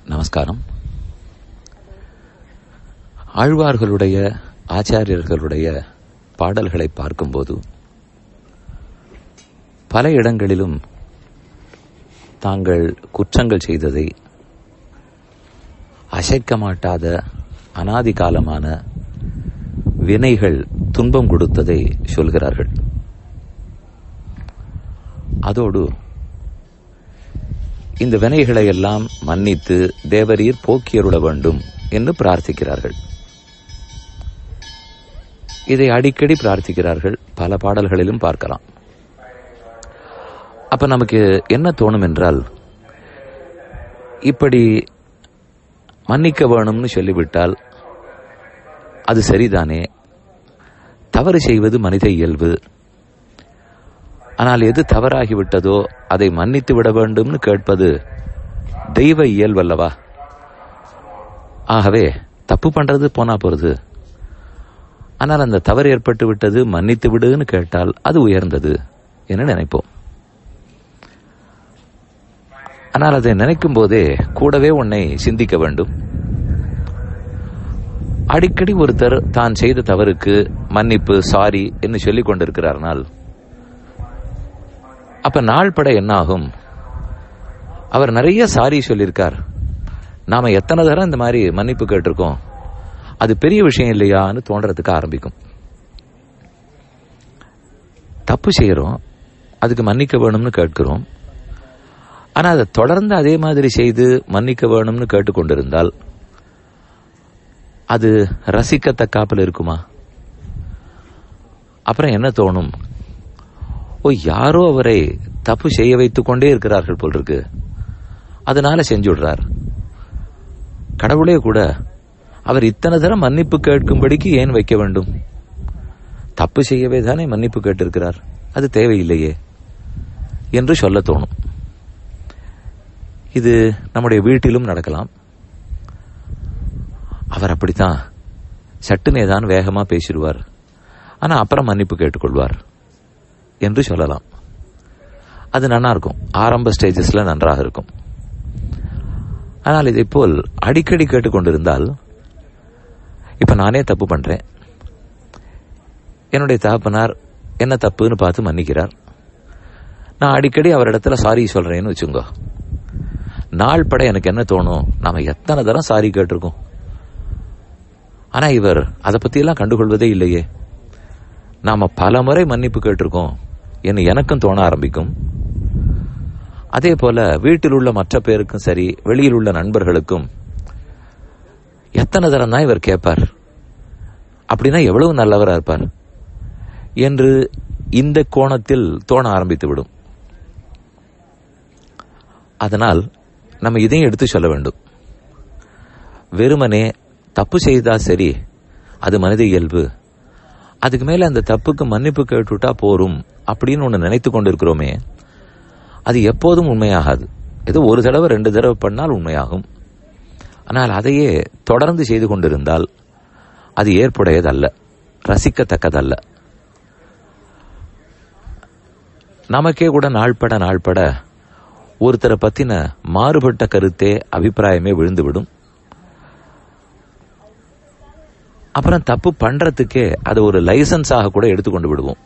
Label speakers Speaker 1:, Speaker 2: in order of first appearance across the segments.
Speaker 1: நமஸ்காரம் ஆழ்வார்களுடைய ஆச்சாரியர்களுடைய பாடல்களை பார்க்கும்போது பல இடங்களிலும் தாங்கள் குற்றங்கள் செய்ததை அசைக்க மாட்டாத அனாதி காலமான வினைகள் துன்பம் கொடுத்ததை சொல்கிறார்கள் அதோடு இந்த வினைகளை எல்லாம் மன்னித்து தேவரீர் போக்கியருள வேண்டும் என்று பிரார்த்திக்கிறார்கள் இதை அடிக்கடி பிரார்த்திக்கிறார்கள் பல பாடல்களிலும் பார்க்கலாம் அப்ப நமக்கு என்ன தோணும் என்றால் இப்படி மன்னிக்க வேணும்னு சொல்லிவிட்டால் அது சரிதானே தவறு செய்வது மனித இயல்பு ஆனால் எது தவறாகிவிட்டதோ அதை மன்னித்து விட வேண்டும்னு கேட்பது தெய்வ இயல்பல்லவா ஆகவே தப்பு பண்றது போனா போறது ஆனால் அந்த தவறு ஏற்பட்டு விட்டது மன்னித்து விடுன்னு கேட்டால் அது உயர்ந்தது என நினைப்போம் ஆனால் அதை நினைக்கும் போதே கூடவே உன்னை சிந்திக்க வேண்டும் அடிக்கடி ஒருத்தர் தான் செய்த தவறுக்கு மன்னிப்பு சாரி என்று சொல்லிக் கொண்டிருக்கிறார்னால் அப்ப நாள் பட என்ன ஆகும் அவர் நிறைய சாரி சொல்லியிருக்கார் நாம எத்தனை தரம் இந்த மாதிரி மன்னிப்பு கேட்டிருக்கோம் அது பெரிய விஷயம் இல்லையான்னு தோன்றதுக்கு ஆரம்பிக்கும் தப்பு செய்யறோம் அதுக்கு மன்னிக்க வேணும்னு கேட்கிறோம் ஆனா அதை தொடர்ந்து அதே மாதிரி செய்து மன்னிக்க வேணும்னு கேட்டுக்கொண்டிருந்தால் அது ரசிக்கத்தக்காப்பில் இருக்குமா அப்புறம் என்ன தோணும் ஓ யாரோ அவரை தப்பு செய்ய வைத்துக் கொண்டே இருக்கிறார்கள் போல் இருக்கு அதனால செஞ்சு விடுறார் கடவுளே கூட அவர் இத்தனை தரம் மன்னிப்பு கேட்கும்படிக்கு ஏன் வைக்க வேண்டும் தப்பு செய்யவே தானே மன்னிப்பு கேட்டிருக்கிறார் அது தேவையில்லையே என்று சொல்ல தோணும் இது நம்முடைய வீட்டிலும் நடக்கலாம் அவர் அப்படித்தான் சட்டுனே தான் வேகமா பேசிடுவார் ஆனா அப்புறம் மன்னிப்பு கேட்டுக்கொள்வார் என்று சொல்லலாம் அது நல்லா இருக்கும் ஆரம்ப ஸ்டேஜஸ்ல நன்றாக இருக்கும் ஆனால் இதை போல் அடிக்கடி கேட்டுக்கொண்டிருந்தால் இப்ப நானே தப்பு பண்றேன் என்னுடைய தகப்பனார் என்ன தப்புன்னு பார்த்து மன்னிக்கிறார் நான் அடிக்கடி அவரிடத்துல சாரி சொல்றேன்னு வச்சுங்க நாள் பட எனக்கு என்ன தோணும் நாம எத்தனை தரம் சாரி கேட்டிருக்கோம் ஆனா இவர் அதை பத்தியெல்லாம் கண்டுகொள்வதே இல்லையே நாம பல முறை மன்னிப்பு கேட்டிருக்கோம் என்று எனக்கும் தோண ஆரம்பிக்கும் அதே போல வீட்டில் உள்ள மற்ற பேருக்கும் சரி வெளியில் உள்ள நண்பர்களுக்கும் எத்தனை தரம் தான் இவர் கேட்பார் அப்படின்னா எவ்வளவு நல்லவரா இருப்பார் என்று இந்த கோணத்தில் தோண ஆரம்பித்து விடும் அதனால் நம்ம இதையும் எடுத்து சொல்ல வேண்டும் வெறுமனே தப்பு செய்தா சரி அது மனித இயல்பு அதுக்கு மேல அந்த தப்புக்கு மன்னிப்பு கேட்டுட்டா போரும் அப்படின்னு ஒன்று நினைத்து கொண்டிருக்கிறோமே அது எப்போதும் உண்மையாகாது ஏதோ ஒரு தடவை ரெண்டு தடவை பண்ணால் உண்மையாகும் ஆனால் அதையே தொடர்ந்து செய்து கொண்டிருந்தால் அது ஏற்புடையதல்ல ரசிக்கத்தக்கதல்ல நமக்கே கூட நாள்பட நாள்பட ஒருத்தரை பத்தின மாறுபட்ட கருத்தே அபிப்பிராயமே விழுந்துவிடும் அப்புறம் தப்பு பண்றதுக்கே அது ஒரு லைசன்ஸாக கூட எடுத்துக்கொண்டு விடுவோம்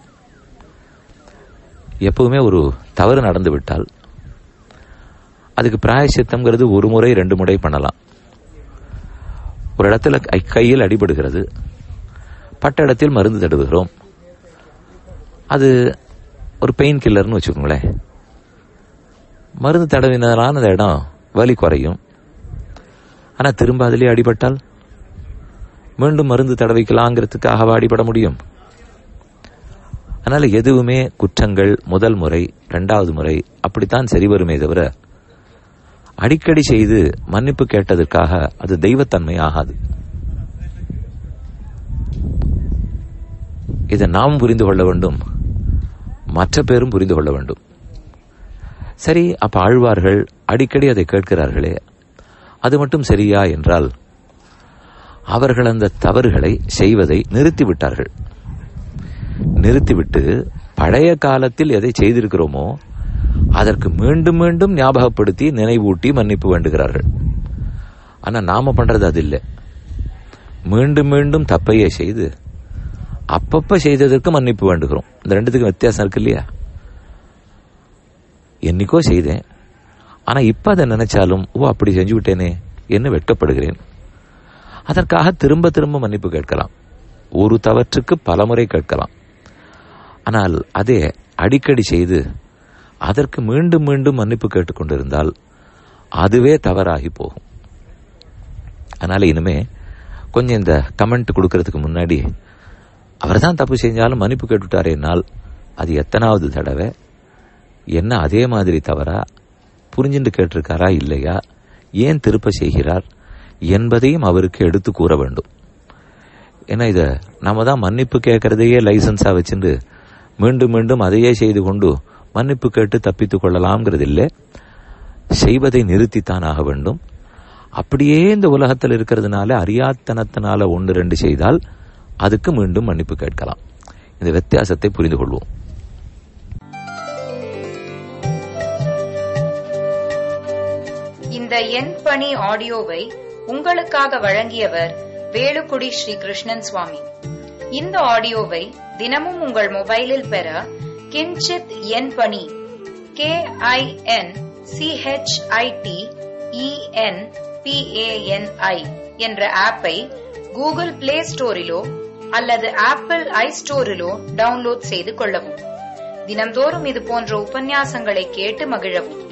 Speaker 1: எப்பவுமே ஒரு தவறு நடந்து விட்டால் அதுக்கு பிராயசித்தம்ங்கிறது ஒரு முறை ரெண்டு முறை பண்ணலாம் ஒரு இடத்துல கையில் அடிபடுகிறது பட்ட இடத்தில் மருந்து தடுவுகிறோம் அது ஒரு பெயின் கில்லர்னு வச்சுக்கோங்களேன் மருந்து தடவினாலான அந்த இடம் வலி குறையும் ஆனா திரும்ப அதிலே அடிபட்டால் மீண்டும் மருந்து தடவைக்கலாங்கிறதுக்காக அடிபட முடியும் அதனால எதுவுமே குற்றங்கள் முதல் முறை இரண்டாவது முறை அப்படித்தான் சரி வருமே தவிர அடிக்கடி செய்து மன்னிப்பு கேட்டதற்காக அது தெய்வத்தன்மை ஆகாது இதை நாம் புரிந்து கொள்ள வேண்டும் மற்ற பேரும் புரிந்து கொள்ள வேண்டும் சரி அப்ப ஆழ்வார்கள் அடிக்கடி அதை கேட்கிறார்களே அது மட்டும் சரியா என்றால் அவர்கள் அந்த தவறுகளை செய்வதை நிறுத்திவிட்டார்கள் நிறுத்திவிட்டு பழைய காலத்தில் எதை செய்திருக்கிறோமோ அதற்கு மீண்டும் மீண்டும் ஞாபகப்படுத்தி நினைவூட்டி மன்னிப்பு வேண்டுகிறார்கள் ஆனா நாம பண்றது அது இல்லை மீண்டும் மீண்டும் தப்பையே செய்து அப்பப்ப செய்ததற்கு மன்னிப்பு வேண்டுகிறோம் இந்த ரெண்டுத்துக்கும் வித்தியாசம் இருக்கு இல்லையா என்னைக்கோ செய்தேன் ஆனா இப்ப அதை நினைச்சாலும் ஓ அப்படி செஞ்சு விட்டேனே என்று வெட்கப்படுகிறேன் அதற்காக திரும்ப திரும்ப மன்னிப்பு கேட்கலாம் ஒரு தவற்றுக்கு பலமுறை கேட்கலாம் ஆனால் அதே அடிக்கடி செய்து அதற்கு மீண்டும் மீண்டும் மன்னிப்பு கேட்டுக்கொண்டிருந்தால் அதுவே தவறாகி போகும் அதனால இனிமே கொஞ்சம் இந்த கமெண்ட் கொடுக்கறதுக்கு முன்னாடி அவர் தான் தப்பு செஞ்சாலும் மன்னிப்பு கேட்டுட்டாரேனால் அது எத்தனாவது தடவை என்ன அதே மாதிரி தவறா புரிஞ்சுட்டு கேட்டிருக்காரா இல்லையா ஏன் திருப்ப செய்கிறார் என்பதையும் அவருக்கு எடுத்து கூற வேண்டும் ஏன்னா இத நம்ம தான் மன்னிப்பு கேட்கறதையே லைசன்ஸா வச்சுட்டு மீண்டும் மீண்டும் அதையே செய்து கொண்டு மன்னிப்பு கேட்டு தப்பித்துக் கொள்ளலாம்ங்கிறது இல்லை செய்வதை நிறுத்தித்தான் ஆக வேண்டும் அப்படியே இந்த உலகத்தில் இருக்கிறதுனால அறியாத்தனத்தினால ஒன்று ரெண்டு செய்தால் அதுக்கு மீண்டும் மன்னிப்பு கேட்கலாம் இந்த வித்தியாசத்தை புரிந்து கொள்வோம்
Speaker 2: இந்த என் பணி ஆடியோவை உங்களுக்காக வழங்கியவர் வேலுக்குடி ஸ்ரீ கிருஷ்ணன் சுவாமி இந்த ஆடியோவை தினமும் உங்கள் மொபைலில் பெற கிஞ்சித் என் பணி கே ஐ என் சிஹெச்ஐடி இஎன் பிஏஎன்ஐ என்ற ஆப்பை கூகுள் பிளே ஸ்டோரிலோ அல்லது ஆப்பிள் ஐ ஸ்டோரிலோ டவுன்லோட் செய்து கொள்ளவும் தினம்தோறும் இது போன்ற உபன்யாசங்களை கேட்டு மகிழவும்